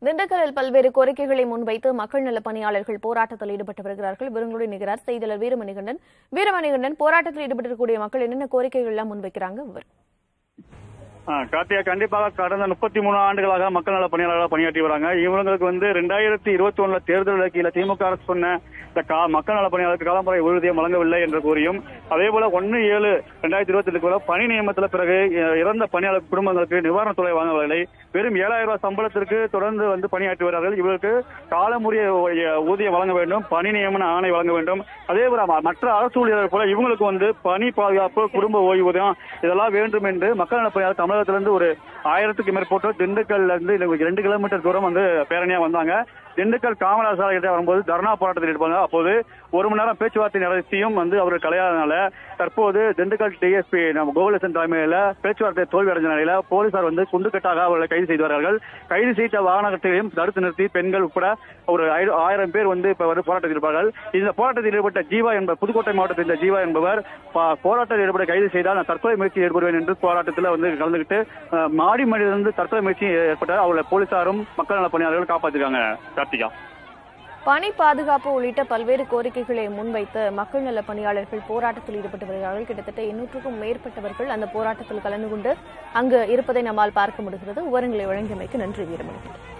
திண்டுக்கல்லில் பல்வேறு கோரிக்கைகளை முன்வைத்து மக்கள் நல பணியாளர்கள் போராட்டத்தில் ஈடுபட்டு வருகிறார்கள் விவரங்களோடு நிகரார் செய்தியாளர் வீரமணிகண்டன் வீரமணிகண்டன் போராட்டத்தில் ஈடுபட்டிருக்கக்கூடிய மக்கள் என்னென்ன கோரிக்கைகள் எல்லாம் முன்வைக்கிறாங்க விவரம் ஆ, கார்த்தியா கண்டிப்பாக கடந்த முப்பத்தி மூணு ஆண்டுகளாக மக்கள் நல பணியாளர்களாக பணியாற்றி வராங்க இவங்களுக்கு வந்து ரெண்டாயிரத்தி இருபத்தி ஒண்ணுல தேர்தல் அறிக்கையில திமுக அரசு சொன்ன இந்த கா- மக்கள் நல பணியாளருக்கு காலமுறை ஊதியம் வழங்கவில்லை என்று கூறியும் அதே போல ஒன்னு ஏழு ரெண்டாயிரத்தி இருபத்தி எட்டு பணி நியமனத்துல பிறகு அஹ், இறந்த பணியாளர் குடும்பங்களுக்கு நிவாரணத் தொகை வழங்கவில்லை வெறும் ஏழாயிரம் ரூபாய் சம்பளத்திற்கு தொடர்ந்து வந்து பணியாற்றி வருகிறார்கள் இவருக்கு காலமுறைய ஊ- ஊதியம் வழங்க வேண்டும் பணி நியமன ஆணை வழங்க வேண்டும் அதே போல ம- மற்ற அரசு ஊழியர்கள் போல இவங்களுக்கு வந்து பணி பாதுகாப்பு குடும்ப ஓய்வூதியம் இதெல்லாம் வேண்டும் என்று மக்கள் நல பணியாளர் தமிழகத்திலிருந்து ஒரு ஆயிரத்துக்கு மேற்பட்டோர் திண்டுக்கல்ல இருந்து இது ரெண்டு கிலோமீட்டர் தூரம் வந்து பேரணியா வந்தாங்க திண்டுக்கல் காமராஜ் சாலை கிட்ட வரும்போது தர்ணா போராட்டத்தில் இருப்பாங்க அப்போது ஒரு மணி நேரம் பேச்சுவார்த்தை நடத்தியும் வந்து அவர் கலையாதனால தற்போது திண்டுக்கல் டிஎஸ்பி நம்ம கோகுலசன் தலைமையில பேச்சுவார்த்தை தோல்வி அடைஞ்ச நிலையில போலீசார் வந்து குண்டுக்கட்டாக அவர்களை கைது செய்து வருகிறார்கள் கைது செய்த வாகனத்தையும் தடுத்து நிறுத்தி பெண்கள் உட்பட ஒரு ஐ- ஆயிரம் பேர் வந்து இப்ப வந்து போராட்டத்தில் இருப்பார்கள் இந்த போராட்டத்தில் ஈடுபட்ட ஜீவா என்பவர் புதுக்கோட்டை மாவட்டத்தில் சேர்ந்த ஜீவா என்பவர் ப- போராட்டத்தில் ஈடுபட கைது செய்தால் நான் தற்கொலை முயற்சி ஈடுபடுவேன் என்று போராட்டத்தில் வந்து கலந்துகிட்டு அஹ், மாடி மனிதருந்து தற்கொலை முயற்சி ஏற்பட்டால் அவர்களை போலீசாரும் மக்கள் நல பணியாளர்கள் காப்பாற்றிருக்காங்க கார்த்திகா பணி பாதுகாப்பு உள்ளிட்ட பல்வேறு கோரிக்கைகளை முன்வைத்து மக்கள் நல பணியாளர்கள் போராட்டத்தில் ஈடுபட்டு வருகிறார்கள் கிட்டத்தட்ட எண்ணூற்றுக்கும் மேற்பட்டவர்கள் அந்த போராட்டத்தில் கலந்து கொண்டு அங்கு இருப்பதை நம்மால் பார்க்க முடிகிறது விவரங்களை வழங்கியமைக்கு நன்றி வீரமணிகண்டன்